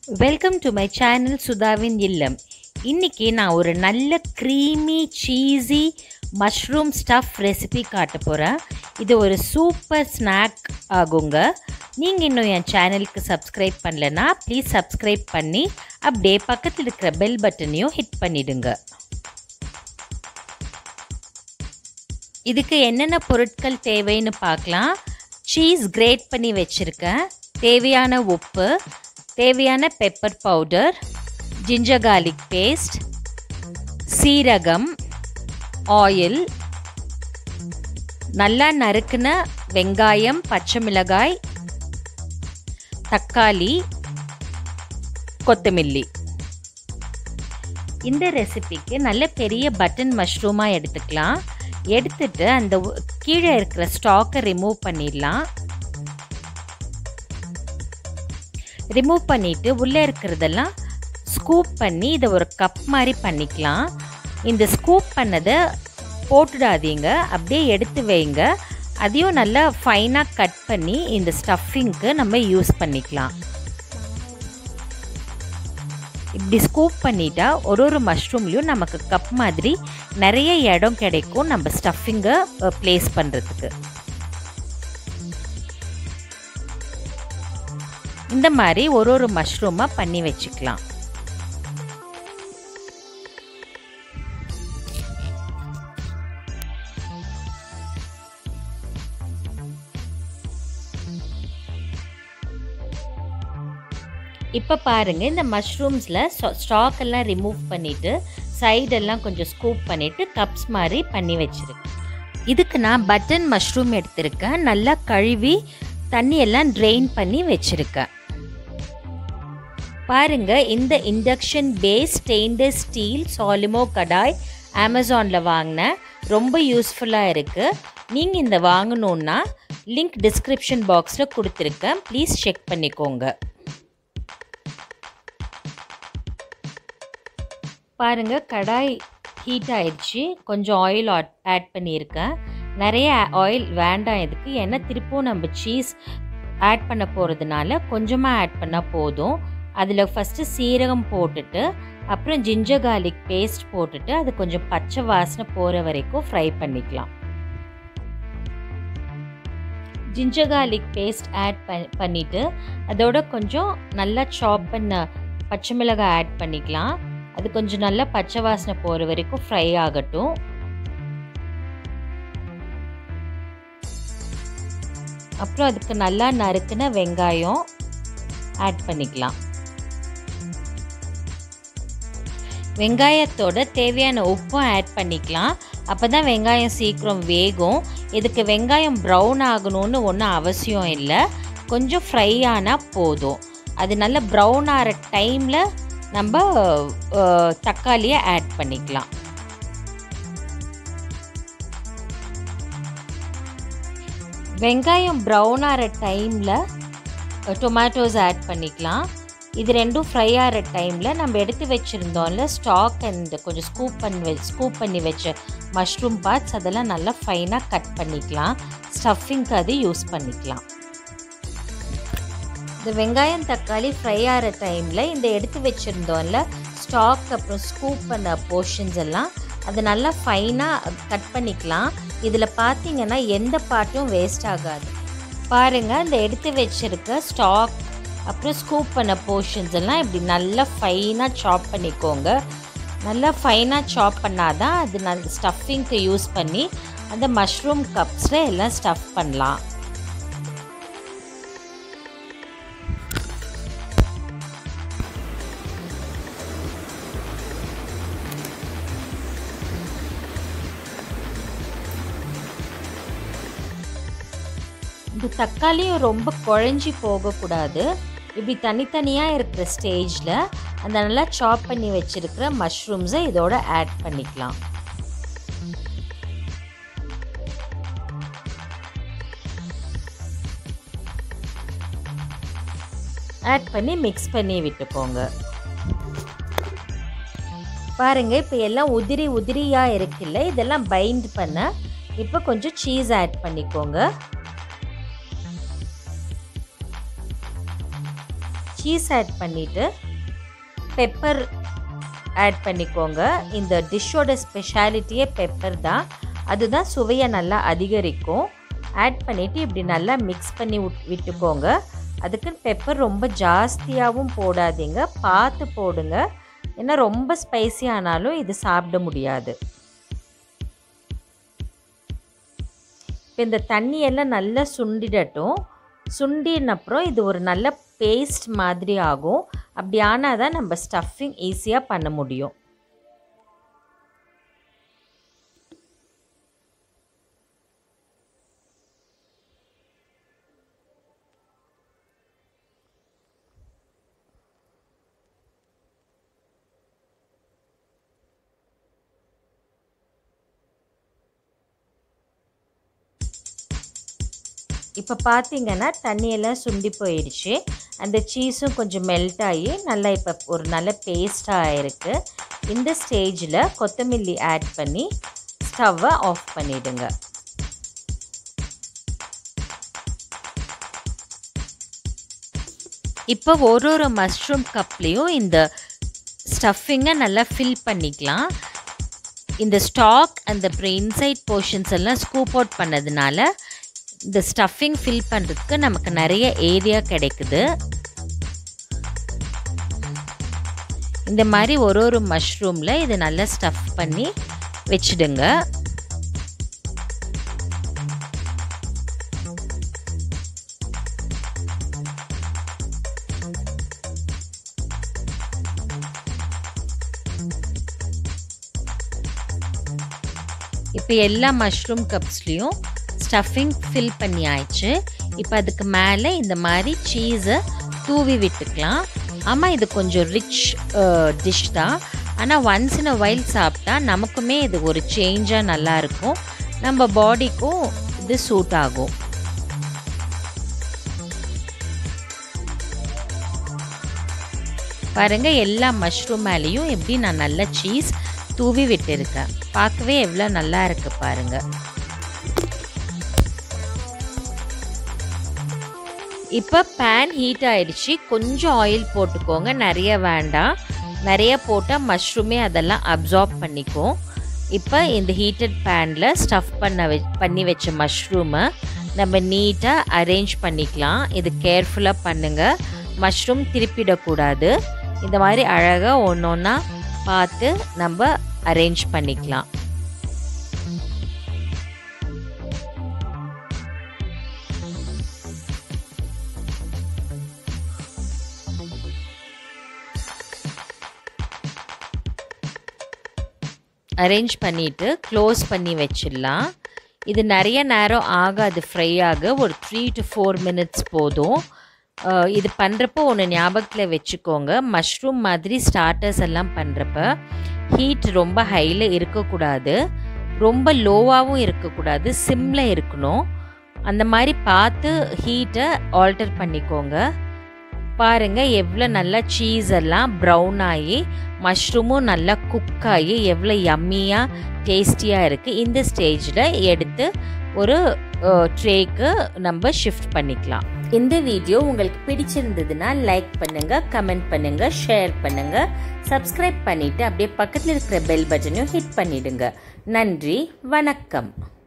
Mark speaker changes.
Speaker 1: welcome to my channel சுதாவின் இல்லம் இன்னைக்கு நான் ஒரு நல்ல creamy cheesy mushroom stuff recipe காட்ட போகிறேன் இது ஒரு சூப்பர் ஸ்நாக் ஆகுங்க நீங்கள் இன்னும் என் சேனலுக்கு சப்ஸ்கிரைப் பண்ணலன்னா ப்ளீஸ் சப்ஸ்கிரைப் பண்ணி அப்படியே பக்கத்தில் இருக்கிற பெல் பட்டனையும் ஹிட் பண்ணிடுங்க இதுக்கு என்னென்ன பொருட்கள் தேவைன்னு பார்க்கலாம் சீஸ் கிரேட் பண்ணி வச்சுருக்கேன் தேவையான உப்பு தேவையான pepper powder ginger garlic paste சீரகம் ஆயில் நல்லா நறுக்குன வெங்காயம் பச்சை மிளகாய் தக்காளி கொத்தமல்லி இந்த ரெசிபிக்கு நல்ல பெரிய பட்டன் மஷ்ரூமாக எடுத்துக்கலாம் எடுத்துட்டு அந்த கீழே இருக்கிற ஸ்டாக்கை ரிமூவ் பண்ணிடலாம் ரிமூவ் பண்ணிவிட்டு உள்ளே இருக்கிறதெல்லாம் ஸ்கூப் பண்ணி இதை ஒரு கப் மாதிரி பண்ணிக்கலாம் இந்த ஸ்கூப் பண்ணதை போட்டுடாதீங்க அப்படியே எடுத்து வைங்க அதையும் நல்லா ஃபைனாக கட் பண்ணி இந்த ஸ்டஃபிங்க்கு நம்ம யூஸ் பண்ணிக்கலாம் இப்படி ஸ்கூப் பண்ணிட்டா ஒரு ஒரு மஷ்ரூம்லேயும் நமக்கு கப் மாதிரி நிறைய இடம் கிடைக்கும் நம்ம ஸ்டஃபிங்கை ப்ளேஸ் பண்ணுறதுக்கு இந்த மாதிரி ஒரு ஒரு மஷ்ரூமாக பண்ணி வச்சுக்கலாம் இப்போ பாருங்கள் இந்த மஷ்ரூம்ஸில் ஸ்டாக் எல்லாம் ரிமூவ் பண்ணிவிட்டு சைடெல்லாம் கொஞ்சம் ஸ்கூப் பண்ணிவிட்டு கப்ஸ் மாதிரி பண்ணி வச்சுருக்கேன் இதுக்கு நான் பட்டன் மஷ்ரூம் எடுத்திருக்கேன் நல்லா கழுவி தண்ணியெல்லாம் ட்ரெயின் பண்ணி வச்சுருக்கேன் பாருங்க இந்த induction base stainless steel Solimo கடாய் அமேசானில் வாங்கினேன் ரொம்ப யூஸ்ஃபுல்லாக இருக்குது நீங்கள் இந்த வாங்கணுன்னா லிங்க் டிஸ்கிரிப்ஷன் பாக்ஸில் கொடுத்துருக்கேன் ப்ளீஸ் செக் பண்ணிக்கோங்க பாருங்கள் கடாய் ஹீட் ஆயிடுச்சு கொஞ்சம் ஆயில் ஆட் பண்ணியிருக்கேன் நிறைய ஆயில் வேண்டாம் இதுக்கு ஏன்னா திருப்பவும் நம்ம சீஸ் ஆட் பண்ண போகிறதுனால கொஞ்சமாக ஆட் பண்ணால் போதும் அதில் ஃபஸ்ட்டு சீரகம் போட்டுட்டு அப்புறம் ஜிஞ்சர் கார்லிக் பேஸ்ட் போட்டுட்டு அது கொஞ்சம் பச்சை வாசனை போகிற வரைக்கும் ஃப்ரை பண்ணிக்கலாம் ஜிஞ்சர் கார்லிக் பேஸ்ட் ஆட் பண்ணிவிட்டு அதோட கொஞ்சம் நல்லா சாப் பண்ண பச்சை மிளகாய் ஆட் பண்ணிக்கலாம் அது கொஞ்சம் நல்லா பச்சை வாசனை போகிற வரைக்கும் ஃப்ரை ஆகட்டும் அப்புறம் அதுக்கு நல்லா நறுக்குன வெங்காயம் ஆட் பண்ணிக்கலாம் வெங்காயத்தோட தேவையான உப்பும் ஆட் பண்ணிக்கலாம் அப்போ தான் வெங்காயம் சீக்கிரம் வேகும் இதுக்கு வெங்காயம் ப்ரௌன் ஆகணும்னு ஒன்றும் அவசியம் இல்லை கொஞ்சம் ஃப்ரை ஆனால் போதும் அது நல்லா ப்ரௌன் ஆகிற டைமில் நம்ம தக்காளியை ஆட் பண்ணிக்கலாம் வெங்காயம் ப்ரௌன் ஆகிற டைமில் டொமேட்டோஸ் ஆட் பண்ணிக்கலாம் இது ரெண்டும் ஃப்ரை ஆகிற டைமில் நம்ம எடுத்து வச்சுருந்தோம்ல ஸ்டாக் அண்ட் கொஞ்சம் ஸ்கூப் பண்ணி வ ஸ்கூப் பண்ணி வச்ச மஷ்ரூம் பார்ட்ஸ் அதெல்லாம் நல்லா ஃபைனாக கட் பண்ணிக்கலாம் ஸ்டஃபிங்க்கு அது யூஸ் பண்ணிக்கலாம் இந்த வெங்காயம் தக்காளி ஃப்ரை ஆகிற டைமில் இந்த எடுத்து வச்சுருந்தோம்ல ஸ்டாக் அப்புறம் ஸ்கூப் பண்ண போர்ஷன்ஸ் எல்லாம் அதை நல்லா ஃபைனாக கட் பண்ணிக்கலாம் இதில் பார்த்தீங்கன்னா எந்த பார்ட்டும் வேஸ்ட் ஆகாது பாருங்கள் இந்த எடுத்து வச்சுருக்க ஸ்டாக் அப்புறம் ஸ்கூப் பண்ண போர்ஷன்ஸ் எல்லாம் இப்படி நல்லா ஃபைனாக சாப் பண்ணிக்கோங்க நல்லா ஃபைனாக சாப் பண்ணால் தான் அது நல்ல ஸ்டஃபிங்க்கு யூஸ் பண்ணி அந்த மஷ்ரூம் கப்ஸில் எல்லாம் ஸ்டஃப் பண்ணலாம் இந்த தக்காளியும் ரொம்ப குழஞ்சி போகக்கூடாது இப்படி தனித்தனியாக இருக்கிற ஸ்டேஜில் அந்த நல்லா சாப் பண்ணி வச்சுருக்கிற மஷ்ரூம்ஸை இதோட ஆட் பண்ணிக்கலாம் ஆட் பண்ணி மிக்ஸ் பண்ணி விட்டுக்கோங்க பாருங்க இப்போ எல்லாம் உதிரி உதிரியாக இருக்குல்ல இதெல்லாம் பைண்ட் பண்ண இப்போ கொஞ்சம் சீஸ் ஆட் பண்ணிக்கோங்க சீஸ் ஆட் பண்ணிவிட்டு பெப்பர் ஆட் பண்ணிக்கோங்க இந்த டிஷ்ஷோட ஸ்பெஷாலிட்டியே பெப்பர் தான் அதுதான் சுவையை நல்லா அதிகரிக்கும் ஆட் பண்ணிவிட்டு இப்படி நல்லா மிக்ஸ் பண்ணி விட் விட்டுக்கோங்க அதுக்கு பெப்பர் ரொம்ப ஜாஸ்தியாகவும் போடாதீங்க பார்த்து போடுங்க ஏன்னா ரொம்ப ஸ்பைசி ஆனாலும் இது சாப்பிட முடியாது இப்போ இந்த தண்ணியெல்லாம் நல்லா சுண்டிடட்டும் சுண்டின அப்புறம் இது ஒரு நல்ல பேஸ்ட் மாதிரி ஆகும் அப்படி ஆனால் தான் நம்ம ஸ்டஃபிங் ஈஸியாக பண்ண முடியும் இப்போ பார்த்தீங்கன்னா தண்ணியெல்லாம் சுண்டி போயிடுச்சு அந்த சீஸும் கொஞ்சம் மெல்ட் ஆகி நல்லா இப்போ ஒரு நல்ல பேஸ்ட்டாக ஆயிருக்கு இந்த ஸ்டேஜில் கொத்தமல்லி ஆட் பண்ணி ஸ்டவ்வை ஆஃப் பண்ணிவிடுங்க இப்போ ஒரு ஒரு மஷ்ரூம் கப்லேயும் இந்த ஸ்டஃபிங்கை நல்லா ஃபில் பண்ணிக்கலாம் இந்த ஸ்டாக் அந்த இன்சைட் போர்ஷன்ஸ் எல்லாம் ஸ்கூப் அவுட் பண்ணதுனால இந்த ஸ்டஃபிங் ஃபில் பண்ணுறதுக்கு நமக்கு நிறைய ஏரியா கிடைக்குது இந்த மாதிரி ஒரு ஒரு மஷ்ரூமில் இது நல்லா ஸ்டஃப் பண்ணி வச்சுடுங்க இப்போ எல்லா மஷ்ரூம் கப்ஸ்லேயும் ஸ்டஃபிங் ஃபில் பண்ணி ஆயிடுச்சு இப்போ அதுக்கு மேலே இந்த மாதிரி சீஸை தூவி விட்டுக்கலாம் ஆமாம் இது கொஞ்சம் ரிச் டிஷ் தான் ஆனால் ஒன்ஸ் இன் அ வைல் சாப்பிட்டா நமக்குமே இது ஒரு சேஞ்சாக நல்லாயிருக்கும் நம்ம பாடிக்கும் இது சூட் ஆகும் பாருங்கள் எல்லா மஷ்ரூம் மேலேயும் எப்படி நான் நல்ல சீஸ் தூவி விட்டுருக்கேன் பார்க்கவே எவ்வளோ நல்லா இருக்குது பாருங்கள் இப்போ பேன் ஹீட் ஆயிடுச்சு கொஞ்சம் ஆயில் போட்டுக்கோங்க நிறைய வேண்டாம் நிறைய போட்டால் மஷ்ரூமே அதெல்லாம் அப்சார்ப் பண்ணிக்கும் இப்போ இந்த ஹீட்டட் பேனில் ஸ்டஃப் பண்ண வெ பண்ணி வச்ச மஷ்ரூமை நம்ம நீட்டாக அரேஞ்ச் பண்ணிக்கலாம் இது கேர்ஃபுல்லாக பண்ணுங்கள் மஷ்ரூம் திருப்பிடக்கூடாது இந்த மாதிரி அழகாக ஒன்று ஒன்றா பார்த்து நம்ம அரேஞ்ச் பண்ணிக்கலாம் அரேஞ்ச் பண்ணிவிட்டு க்ளோஸ் பண்ணி வச்சிடலாம் இது நிறைய நேரம் ஆகாது ஃப்ரை ஆக ஒரு த்ரீ டு ஃபோர் மினிட்ஸ் போதும் இது பண்ணுறப்போ ஒன்று ஞாபகத்தில் வச்சுக்கோங்க மஷ்ரூம் மாதிரி ஸ்டார்டர்ஸ் எல்லாம் பண்ணுறப்ப ஹீட் ரொம்ப ஹையில் இருக்கக்கூடாது ரொம்ப லோவாகவும் இருக்கக்கூடாது சிம்மில் இருக்கணும் அந்த மாதிரி பார்த்து ஹீட்டை ஆல்டர் பண்ணிக்கோங்க பாருங்கள் எவ்வளோ நல்லா சீஸ் எல்லாம் ப்ரௌன் ஆகி மஷ்ரூமும் நல்லா குக் ஆகி எவ்வளோ யம்மியாக டேஸ்டியாக இருக்குது இந்த ஸ்டேஜில் எடுத்து ஒரு ட்ரேக்கு நம்ம ஷிஃப்ட் பண்ணிக்கலாம் இந்த வீடியோ உங்களுக்கு பிடிச்சிருந்ததுன்னா லைக் பண்ணுங்க கமெண்ட் பண்ணுங்க ஷேர் பண்ணுங்க சப்ஸ்கிரைப் பண்ணிட்டு அப்படியே பக்கத்தில் இருக்கிற பெல் பட்டனையும் ஹிட் பண்ணிடுங்க நன்றி வணக்கம்